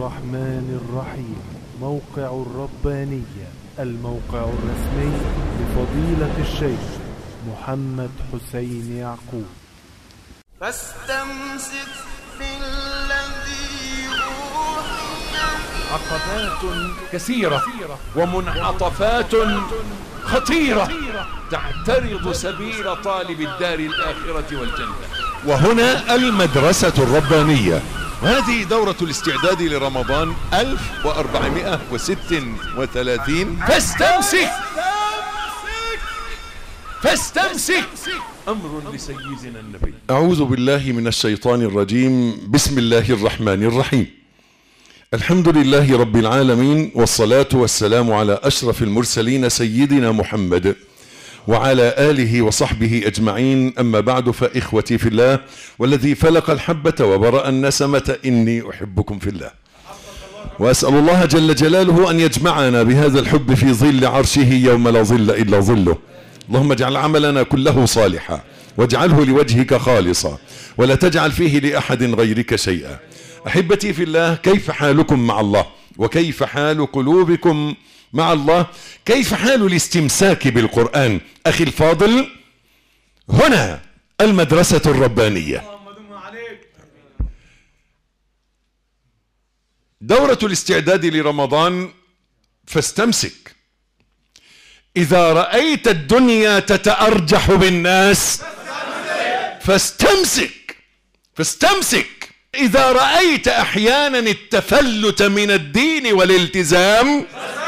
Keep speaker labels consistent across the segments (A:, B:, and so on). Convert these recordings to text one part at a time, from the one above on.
A: الرحمن الرحيم موقع الربانية الموقع الرسمي لفضيلة الشيخ محمد حسين يعقوب
B: فاستمسك بالذي أوحي
C: عقبات كثيرة ومنعطفات خطيرة تعترض سبيل طالب الدار الآخرة والجنة
D: وهنا المدرسة الربانية وهذه دورة الاستعداد لرمضان 1436
C: فاستمسك فاستمسك أمر لسيدنا النبي
D: أعوذ بالله من الشيطان الرجيم بسم الله الرحمن الرحيم الحمد لله رب العالمين والصلاة والسلام على أشرف المرسلين سيدنا محمد وعلى آله وصحبه أجمعين أما بعد فإخوتي في الله والذي فلق الحبة وبرأ النسمة إني أحبكم في الله وأسأل الله جل جلاله أن يجمعنا بهذا الحب في ظل عرشه يوم لا ظل إلا ظله اللهم اجعل عملنا كله صالحا واجعله لوجهك خالصا ولا تجعل فيه لأحد غيرك شيئا أحبتي في الله كيف حالكم مع الله وكيف حال قلوبكم مع الله كيف حال الاستمساك بالقرآن أخي الفاضل هنا المدرسة الربانية دورة الاستعداد لرمضان فاستمسك إذا رأيت الدنيا تتأرجح بالناس فاستمسك فاستمسك إذا رأيت أحيانا التفلت من الدين والالتزام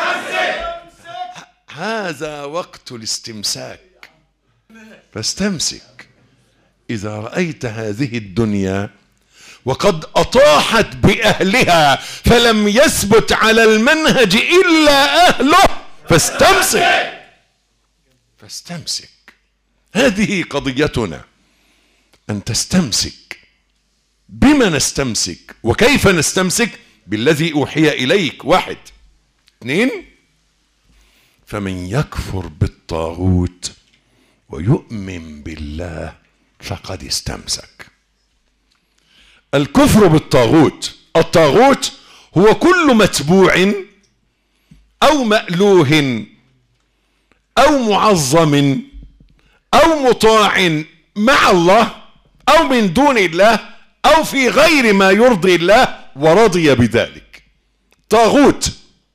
D: هذا وقت الاستمساك فاستمسك إذا رأيت هذه الدنيا وقد أطاحت بأهلها فلم يثبت على المنهج إلا أهله فاستمسك فاستمسك هذه قضيتنا أن تستمسك بما نستمسك وكيف نستمسك بالذي أوحي إليك واحد اثنين فمن يكفر بالطاغوت ويؤمن بالله فقد استمسك الكفر بالطاغوت الطاغوت هو كل متبوع او مألوه او معظم او مطاع مع الله او من دون الله او في غير ما يرضي الله ورضي بذلك طاغوت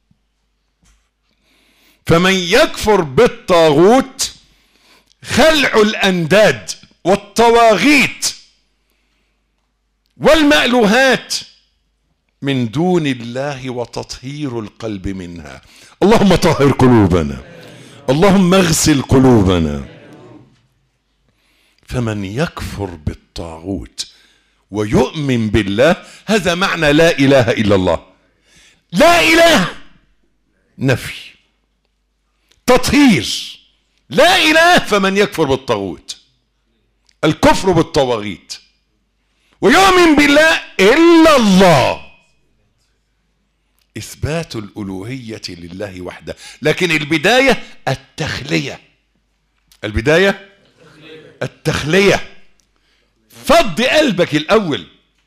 D: فمن يكفر بالطاغوت خلع الانداد والطواغيت والمألوهات من دون الله وتطهير القلب منها اللهم طهر قلوبنا اللهم اغسل قلوبنا فمن يكفر بالطاغوت ويؤمن بالله هذا معنى لا اله الا الله لا اله نفي تطهير لا اله فمن يكفر بالطاغوت الكفر بالطواغيت ويؤمن بالله الا الله اثبات الالوهيه لله وحده لكن البدايه التخليه البدايه التخليه فض قلبك الاول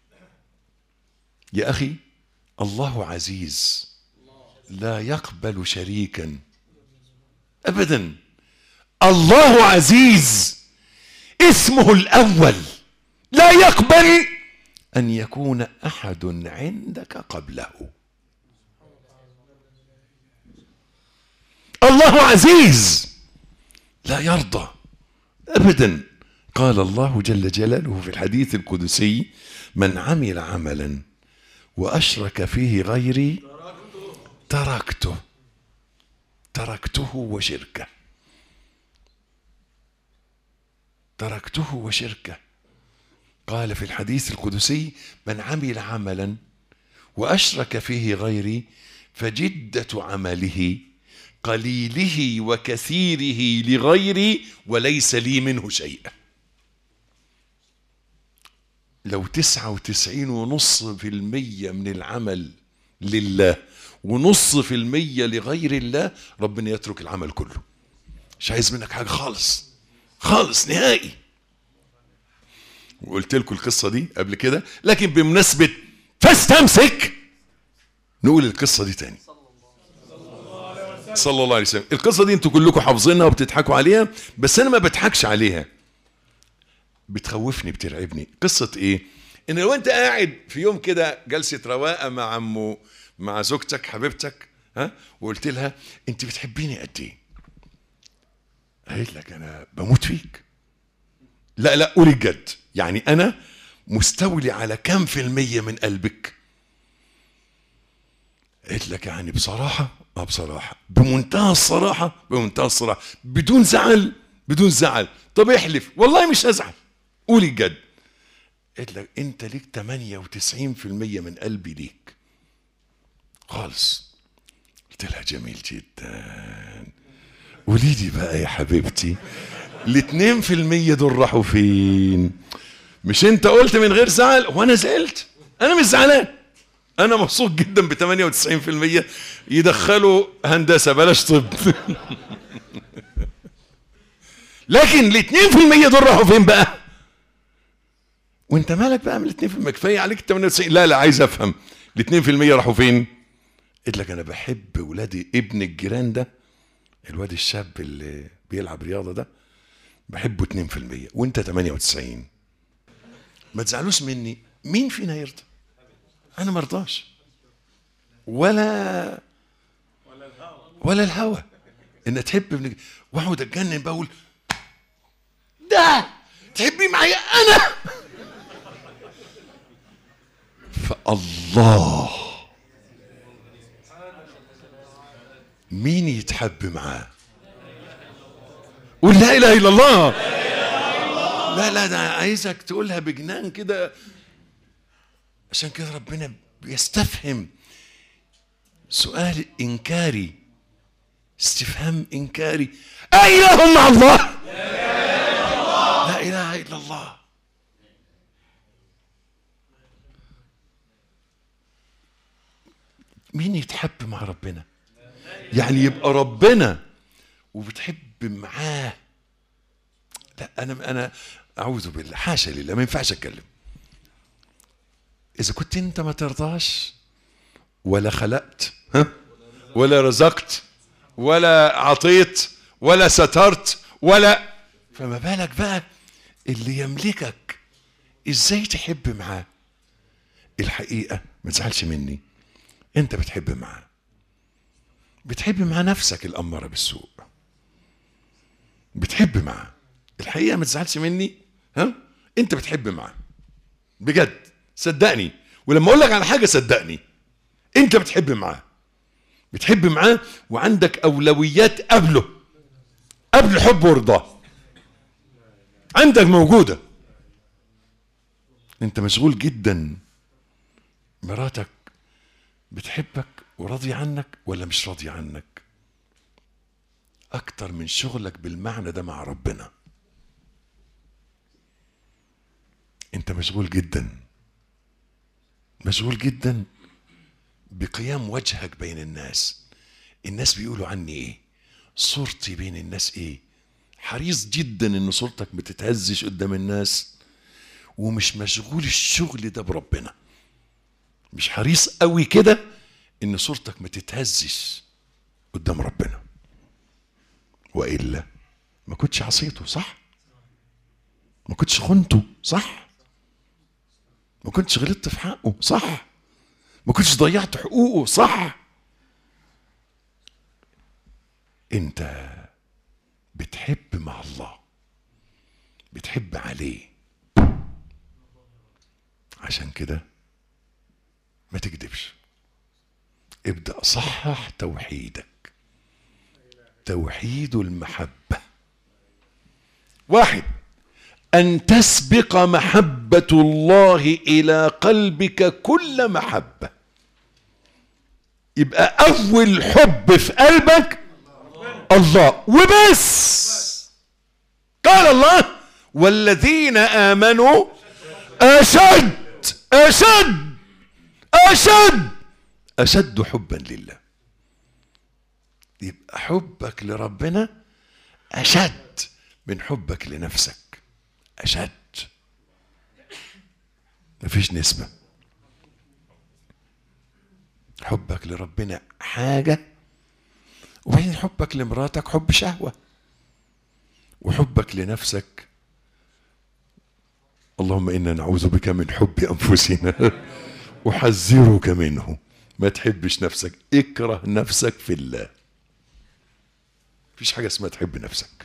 D: يا اخي الله عزيز لا يقبل شريكا ابدا الله عزيز اسمه الاول لا يقبل ان يكون احد عندك قبله الله عزيز لا يرضى ابدا قال الله جل جلاله في الحديث القدسي من عمل عملا واشرك فيه غيري تركته تركته وشركه تركته وشركه قال في الحديث القدسي من عمل عملا واشرك فيه غيري فجده عمله قليله وكثيره لغيري وليس لي منه شيء لو تسعة وتسعين ونص في المية من العمل لله ونص في المية لغير الله ربنا يترك العمل كله مش عايز منك حاجة خالص خالص نهائي وقلت لكم القصة دي قبل كده لكن بمناسبة فاستمسك نقول القصة دي تاني صلى الله عليه وسلم القصة دي انتوا كلكم حافظينها وبتضحكوا عليها بس انا ما بضحكش عليها بتخوفني بترعبني قصة ايه ان لو انت قاعد في يوم كده جلسة رواقة مع عمو مع زوجتك حبيبتك ها وقلت لها انت بتحبيني قد ايه قالت لك انا بموت فيك لا لا قولي الجد يعني انا مستولي على كم في المية من قلبك قلت لك يعني بصراحة اه بصراحة بمنتهى الصراحة بمنتهى الصراحة بدون زعل بدون زعل طب احلف والله مش هزعل قولي الجد قلت لك انت ليك 98% من قلبي ليك خالص قلت لها جميل جدا قولي لي بقى يا حبيبتي الاتنين في المية دول راحوا فين مش انت قلت من غير زعل وانا زعلت انا مش زعلان انا مبسوط جدا ب 98% يدخلوا هندسه بلاش طب لكن ال 2% دول راحوا فين بقى؟ وانت مالك بقى من ال 2% كفايه عليك ال 98 لا لا عايز افهم ال 2% راحوا فين؟ قلت لك انا بحب ولادي ابن الجيران ده الواد الشاب اللي بيلعب رياضه ده بحبه 2% وانت 98 ما تزعلوش مني مين فينا يرضى؟ انا ما ارضاش ولا ولا الهوى ان تحب ابن واقعد اتجنن بقول ده تحبي معايا انا فالله مين يتحب معاه قول لا اله الا الله لا لا ده عايزك تقولها بجنان كده عشان كده ربنا بيستفهم سؤال انكاري استفهام انكاري ايهم مع الله لا اله الا الله مين يتحب مع ربنا يعني يبقى ربنا وبتحب معاه لا انا انا اعوذ بالله حاشا لله ما ينفعش اتكلم اذا كنت انت ما ترضاش ولا خلقت ها ولا رزقت ولا عطيت ولا سترت ولا فما بالك بقى اللي يملكك ازاي تحب معاه الحقيقه ما تزعلش مني انت بتحب معاه بتحب مع نفسك الاماره بالسوء بتحب معاه الحقيقه ما تزعلش مني ها انت بتحب معاه بجد صدقني ولما اقول لك على حاجه صدقني انت بتحب معاه بتحب معاه وعندك اولويات قبله قبل حب ورضاه عندك موجوده انت مشغول جدا مراتك بتحبك وراضي عنك ولا مش راضي عنك اكتر من شغلك بالمعنى ده مع ربنا انت مشغول جدا مشغول جدا بقيام وجهك بين الناس الناس بيقولوا عني ايه صورتي بين الناس ايه حريص جدا ان صورتك ما تتهزش قدام الناس ومش مشغول الشغل ده بربنا مش حريص قوي كده ان صورتك ما تتهزش قدام ربنا والا ما كنتش عصيته صح ما كنتش خنته صح ما كنتش غلطت في حقه صح ما كنتش ضيعت حقوقه صح انت بتحب مع الله بتحب عليه عشان كده ما تكذبش ابدأ صحح توحيدك توحيد المحبة واحد أن تسبق محبة الله إلى قلبك كل محبة يبقى أول حب في قلبك الله وبس قال الله والذين آمنوا أشد أشد أشد أشد حبا لله يبقى حبك لربنا أشد من حبك لنفسك أشد مفيش نسبة حبك لربنا حاجة وبعدين حبك لمراتك حب شهوة وحبك لنفسك اللهم إنا نعوذ بك من حب أنفسنا أحذرك منه ما تحبش نفسك اكره نفسك في الله مفيش حاجة اسمها تحب نفسك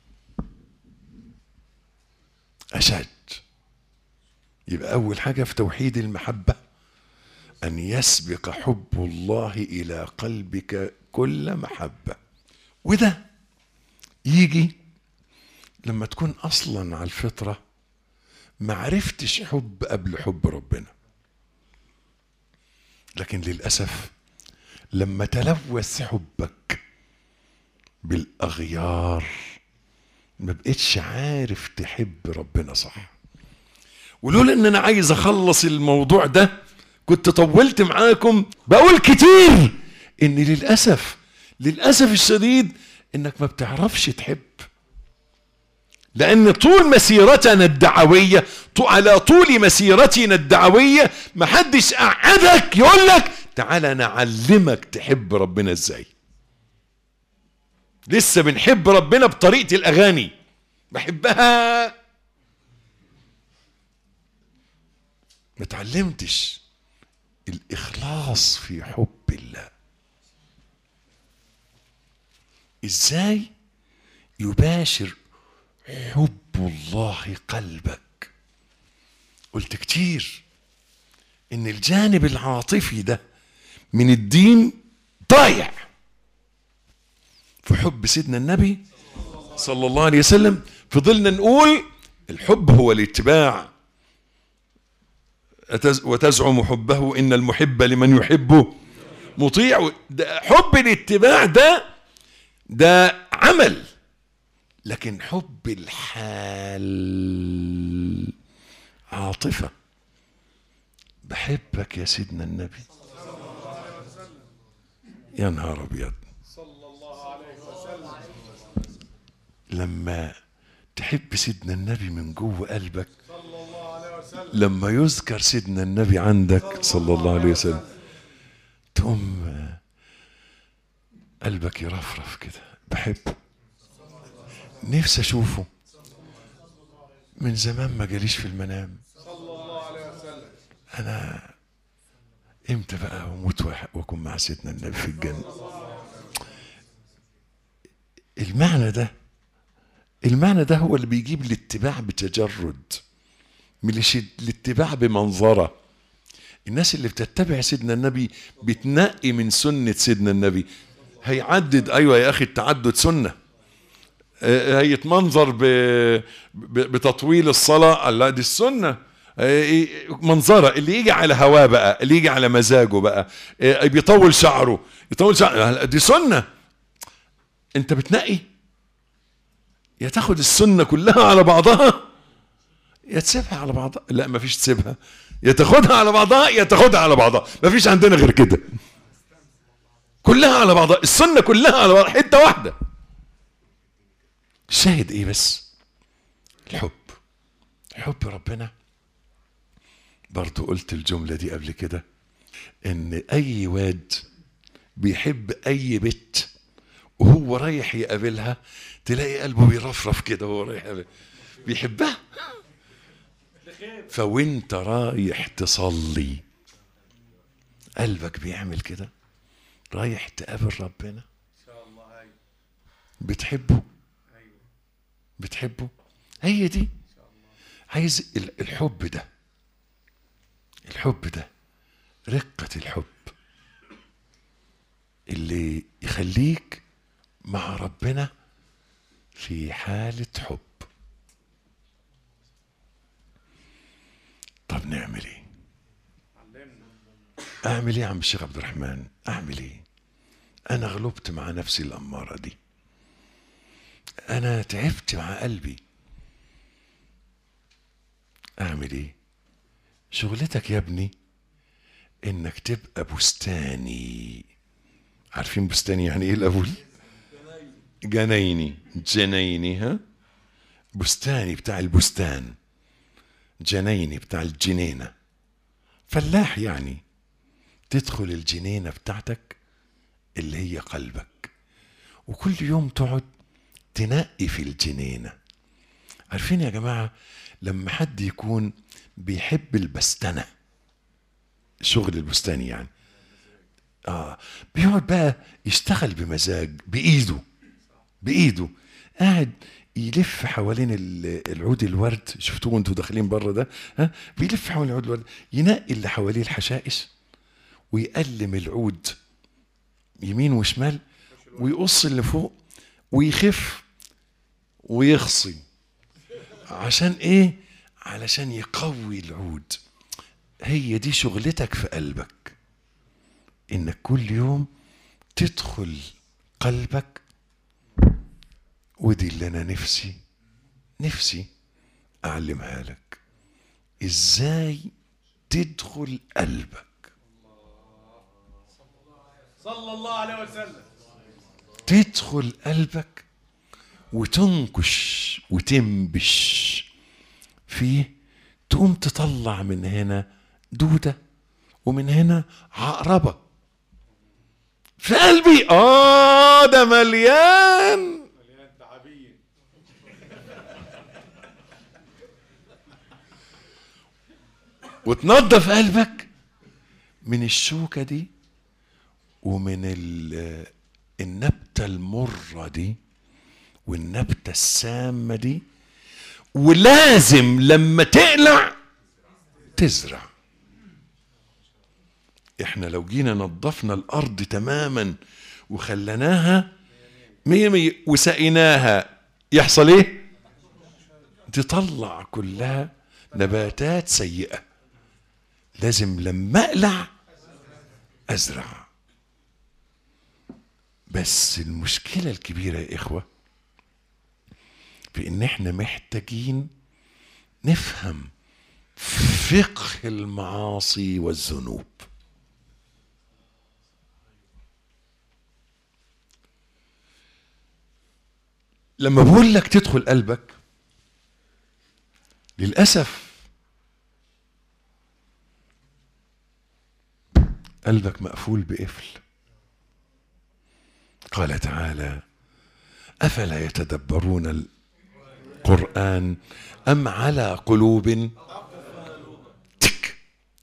D: أشد يبقى أول حاجة في توحيد المحبة أن يسبق حب الله إلى قلبك كل محبة وده يجي لما تكون أصلا على الفطرة ما عرفتش حب قبل حب ربنا لكن للأسف لما تلوث حبك بالأغيار ما بقتش عارف تحب ربنا صح ولولا ان انا عايز اخلص الموضوع ده كنت طولت معاكم بقول كتير ان للاسف للاسف الشديد انك ما بتعرفش تحب لان طول مسيرتنا الدعويه طو- على طول مسيرتنا الدعويه ما حدش قعدك يقول لك تعالى نعلمك تحب ربنا ازاي لسه بنحب ربنا بطريقه الاغاني بحبها ما اتعلمتش الاخلاص في حب الله ازاي يباشر حب الله قلبك قلت كتير ان الجانب العاطفي ده من الدين ضايع في حب سيدنا النبي صلى الله عليه وسلم فضلنا نقول الحب هو الاتباع أتز- وتزعم حبه ان المحب لمن يحبه مطيع ده حب الاتباع ده ده عمل لكن حب الحال عاطفة بحبك يا سيدنا النبي يا نهار ابيض لما تحب سيدنا النبي من جوه قلبك لما يذكر سيدنا النبي عندك صلى الله عليه وسلم تقوم قلبك يرفرف كده بحبه نفسي اشوفه من زمان ما جاليش في المنام انا امتى بقى اموت وأح- واكون مع سيدنا النبي في الجنه المعنى ده المعنى ده هو اللي بيجيب الاتباع بتجرد مش الاتباع بمنظره الناس اللي بتتبع سيدنا النبي بتنقي من سنة سيدنا النبي هيعدد أيوة يا أخي التعدد سنة آه، هيتمنظر ب... ب... بتطويل الصلاة لا دي السنة آه، منظرة اللي يجي على هواه بقى اللي يجي على مزاجه بقى آه، بيطول شعره يطول شعره دي سنة انت بتنقي يا تاخد السنة كلها على بعضها يا تسيبها على بعضها لا ما فيش تسيبها يا تاخدها على بعضها يا تاخدها على بعضها ما فيش عندنا غير كده كلها على بعضها السنة كلها على بعضها حتة واحدة الشاهد ايه بس الحب حب ربنا برضو قلت الجملة دي قبل كده ان اي واد بيحب اي بت وهو رايح يقابلها تلاقي قلبه بيرفرف كده وهو رايح يقابلها بيحبها فوانت رايح تصلي قلبك بيعمل كده رايح تقابل ربنا بتحبه بتحبه هي دي عايز ال- الحب ده الحب ده رقة الحب اللي يخليك مع ربنا في حالة حب طب نعمل ايه اعمل ايه يا عم الشيخ عبد الرحمن اعمل ايه انا غلبت مع نفسي الاماره دي انا تعبت مع قلبي اعمل ايه شغلتك يا ابني انك تبقى بستاني عارفين بستاني يعني ايه الاول جنايني جنايني ها بستاني بتاع البستان جنايني بتاع الجنينة فلاح يعني تدخل الجنينة بتاعتك اللي هي قلبك وكل يوم تقعد تنقي في الجنينة عارفين يا جماعة لما حد يكون بيحب البستنة شغل البستان يعني اه بيقعد بقى يشتغل بمزاج بايده بايده قاعد يلف حوالين ال- العود الورد شفتوه وانتوا داخلين بره ده ها بيلف حوالين العود الورد ينقي اللي حواليه الحشائش ويقلم العود يمين وشمال ويقص اللي فوق ويخف ويخصي عشان ايه علشان يقوي العود هي دي شغلتك في قلبك انك كل يوم تدخل قلبك ودي اللي انا نفسي نفسي اعلمها لك ازاي تدخل قلبك
A: صلى الله عليه وسلم
D: تدخل قلبك وتنكش وتنبش فيه تقوم تطلع من هنا دودة ومن هنا عقربة في قلبي اه ده مليان وتنظف قلبك من الشوكة دي ومن ال- النبتة المرة دي والنبتة السامة دي ولازم لما تقلع تزرع احنا لو جينا نظفنا الارض تماما وخلناها مية مية وسقيناها يحصل ايه تطلع كلها نباتات سيئة لازم لما اقلع ازرع بس المشكلة الكبيرة يا إخوة في إن إحنا محتاجين نفهم فقه المعاصي والذنوب لما بقول لك تدخل قلبك للأسف قلبك مقفول بقفل قال تعالى افلا يتدبرون القران ام على قلوب تك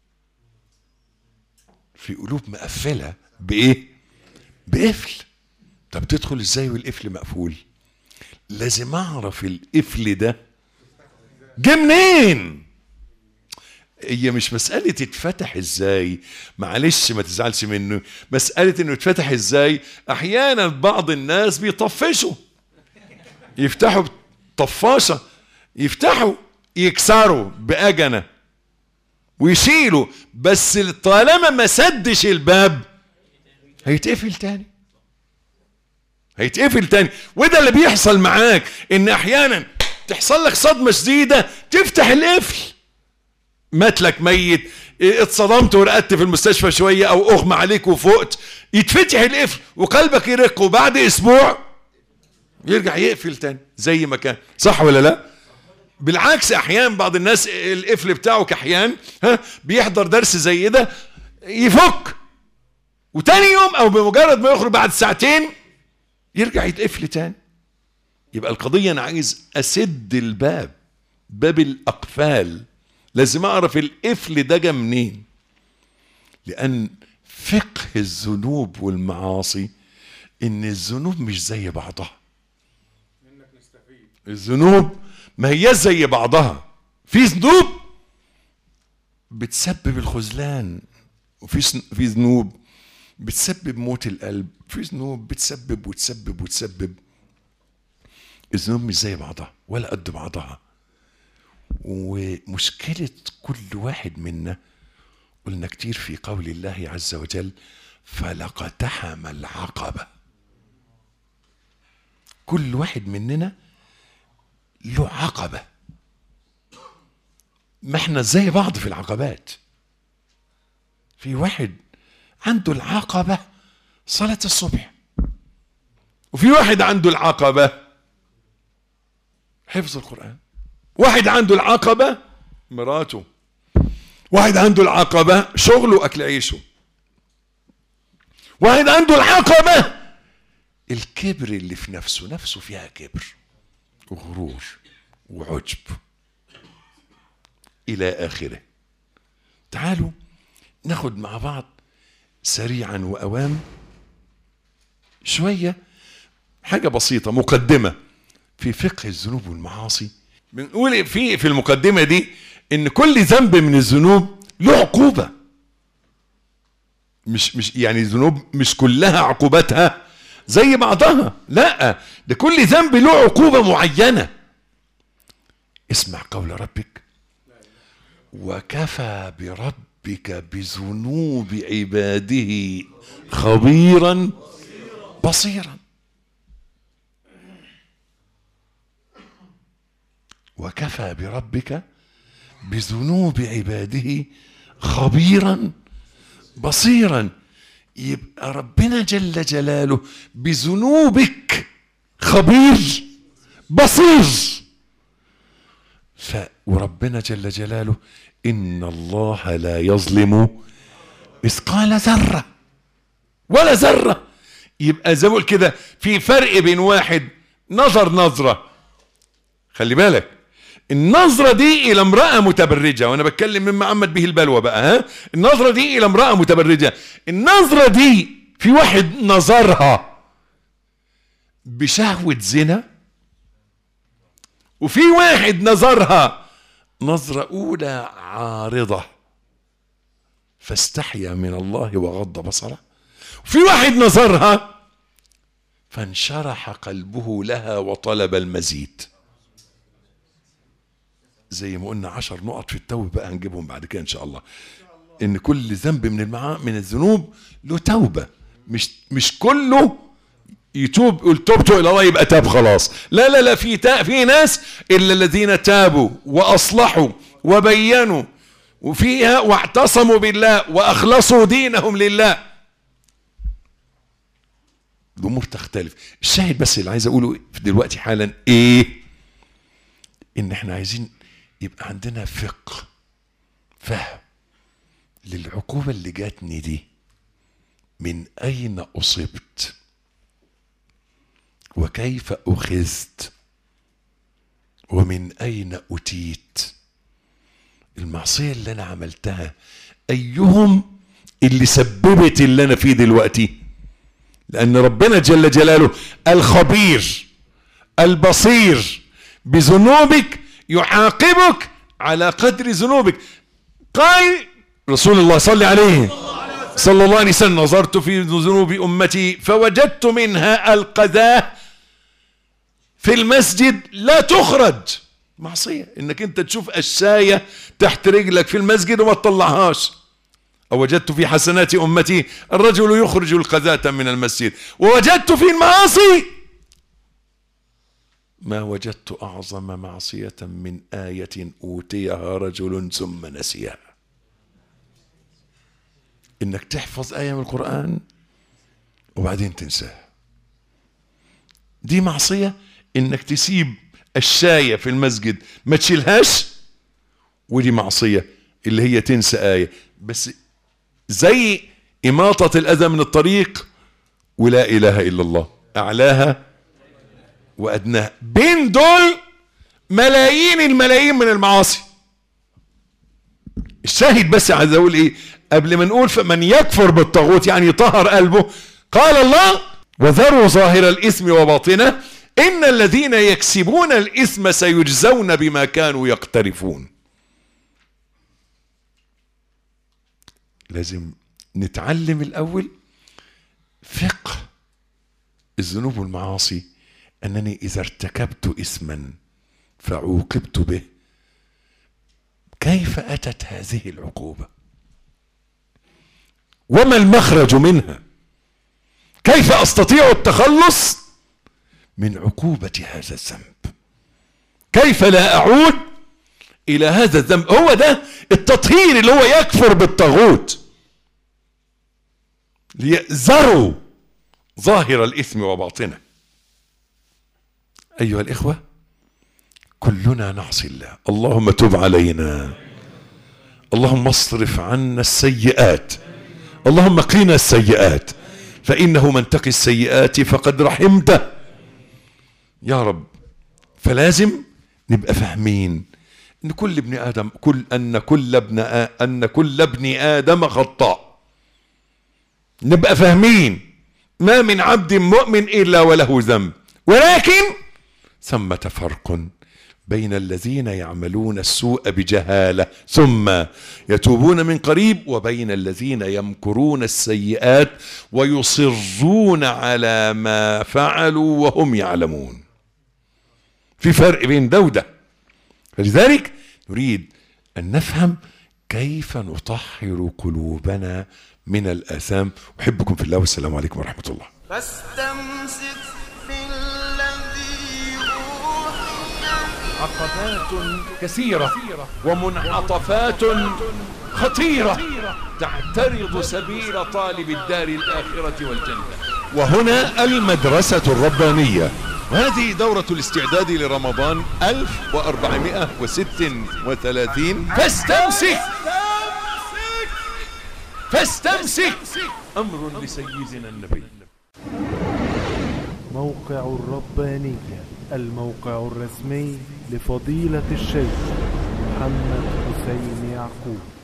D: في قلوب مقفله بايه بقفل طب تدخل ازاي والقفل مقفول لازم اعرف القفل ده جه منين هي مش مسألة اتفتح ازاي معلش ما تزعلش منه مسألة انه اتفتح ازاي احيانا بعض الناس بيطفشوا يفتحوا طفاشة يفتحوا يكسروا بأجنة ويشيلوا بس طالما ما سدش الباب هيتقفل تاني هيتقفل تاني وده اللي بيحصل معاك ان احيانا تحصل لك صدمة شديدة تفتح القفل مات لك ميت اتصدمت ورقدت في المستشفى شوية او اغمى عليك وفقت يتفتح القفل وقلبك يرق وبعد اسبوع يرجع يقفل تاني زي ما كان صح ولا لا بالعكس احيانا بعض الناس القفل بتاعه كحيان ها بيحضر درس زي ده يفك وتاني يوم او بمجرد ما يخرج بعد ساعتين يرجع يتقفل تاني يبقى القضية انا عايز اسد الباب باب الاقفال لازم اعرف القفل ده جه منين لان فقه الذنوب والمعاصي ان الذنوب مش زي بعضها الذنوب ما هي زي بعضها في ذنوب بتسبب الخذلان وفي سن- في ذنوب بتسبب موت القلب في ذنوب بتسبب وتسبب وتسبب الذنوب مش زي بعضها ولا قد بعضها ومشكلة كل واحد منا قلنا كتير في قول الله عز وجل فلقتحم العقبة كل واحد مننا له عقبة ما احنا زي بعض في العقبات في واحد عنده العقبة صلاة الصبح وفي واحد عنده العقبة حفظ القرآن واحد عنده العقبة مراته واحد عنده العقبة شغله أكل عيشه واحد عنده العقبة الكبر اللي في نفسه نفسه فيها كبر وغرور وعجب إلى آخره تعالوا ناخد مع بعض سريعا وأوام شوية حاجة بسيطة مقدمة في فقه الذنوب والمعاصي بنقول في في المقدمة دي إن كل ذنب من الذنوب له عقوبة مش مش يعني الذنوب مش كلها عقوبتها زي بعضها لا ده كل ذنب له عقوبة معينة اسمع قول ربك وكفى بربك بذنوب عباده خبيرا بصيرا وكفى بربك بذنوب عباده خبيرا بصيرا يبقى ربنا جل جلاله بذنوبك خبير بصير ف وربنا جل جلاله ان الله لا يظلم مثقال ذره ولا ذره يبقى زي ما بقول كده في فرق بين واحد نظر نظره خلي بالك النظرة دي إلى امرأة متبرجة وأنا بتكلم مما عمت به البلوى بقى ها النظرة دي إلى امرأة متبرجة النظرة دي في واحد نظرها بشهوة زنا وفي واحد نظرها نظرة أولى عارضة فاستحيا من الله وغض بصره وفي واحد نظرها فانشرح قلبه لها وطلب المزيد زي ما قلنا عشر نقط في التوبة بقى هنجيبهم بعد كده إن شاء الله إن كل ذنب من المعا من الذنوب له توبة مش مش كله يتوب يقول تبت إلى الله يبقى تاب خلاص لا لا لا في تا في ناس إلا الذين تابوا وأصلحوا وبينوا وفيها واعتصموا بالله وأخلصوا دينهم لله الأمور تختلف الشاهد بس اللي عايز أقوله دلوقتي حالا إيه إن إحنا عايزين يبقى عندنا فقه فهم للعقوبة اللي جاتني دي من أين أصبت وكيف أخذت ومن أين أتيت المعصية اللي أنا عملتها أيهم اللي سببت اللي أنا فيه دلوقتي لأن ربنا جل جلاله الخبير البصير بذنوبك يعاقبك على قدر ذنوبك قال رسول الله صلى عليه صلى الله عليه وسلم نظرت في ذنوب أمتي فوجدت منها القذاة في المسجد لا تخرج معصية انك انت تشوف الشاية تحت رجلك في المسجد وما تطلعهاش أو وجدت في حسنات أمتي الرجل يخرج القذاة من المسجد ووجدت في المعاصي ما وجدت أعظم معصية من آية أوتيها رجل ثم نسيها إنك تحفظ آية من القرآن وبعدين تنساها دي معصية إنك تسيب الشاية في المسجد ما تشيلهاش ودي معصية اللي هي تنسى آية بس زي إماطة الأذى من الطريق ولا إله إلا الله أعلاها وأدناها بين دول ملايين الملايين من المعاصي الشاهد بس عايز أقول إيه قبل ما نقول فمن يكفر بالطاغوت يعني يطهر قلبه قال الله وذروا ظاهر الإثم وباطنه إن الذين يكسبون الإثم سيجزون بما كانوا يقترفون لازم نتعلم الأول فقه الذنوب والمعاصي أنني إذا ارتكبت إثما فعوقبت به كيف أتت هذه العقوبة وما المخرج منها كيف أستطيع التخلص من عقوبة هذا الذنب كيف لا أعود إلى هذا الذنب هو ده التطهير اللي هو يكفر بالطاغوت ليأذروا ظاهر الإثم وباطنه أيها الإخوة كلنا نعصي الله اللهم تب علينا اللهم اصرف عنا السيئات اللهم قنا السيئات فإنه من تقي السيئات فقد رحمته يا رب فلازم نبقى فاهمين ان كل ابن ادم كل ان كل ابن آ- ان كل ابن ادم خطاء نبقى فاهمين ما من عبد مؤمن الا وله ذنب ولكن ثمة فرق بين الذين يعملون السوء بجهالة ثم يتوبون من قريب وبين الذين يمكرون السيئات ويصرون على ما فعلوا وهم يعلمون في فرق بين ده وده فلذلك نريد أن نفهم كيف نطهر قلوبنا من الآثام أحبكم في الله والسلام عليكم ورحمة الله
B: فاستمسك بالذي أوحي
C: عقبات كثيرة ومنعطفات خطيرة تعترض سبيل طالب الدار الآخرة والجنة
D: وهنا المدرسة الربانية وهذه دورة الاستعداد لرمضان 1436
C: فاستمسك فاستمسك أمر لسيدنا النبي
E: موقع الربانية الموقع الرسمي لفضيلة الشيخ محمد حسين يعقوب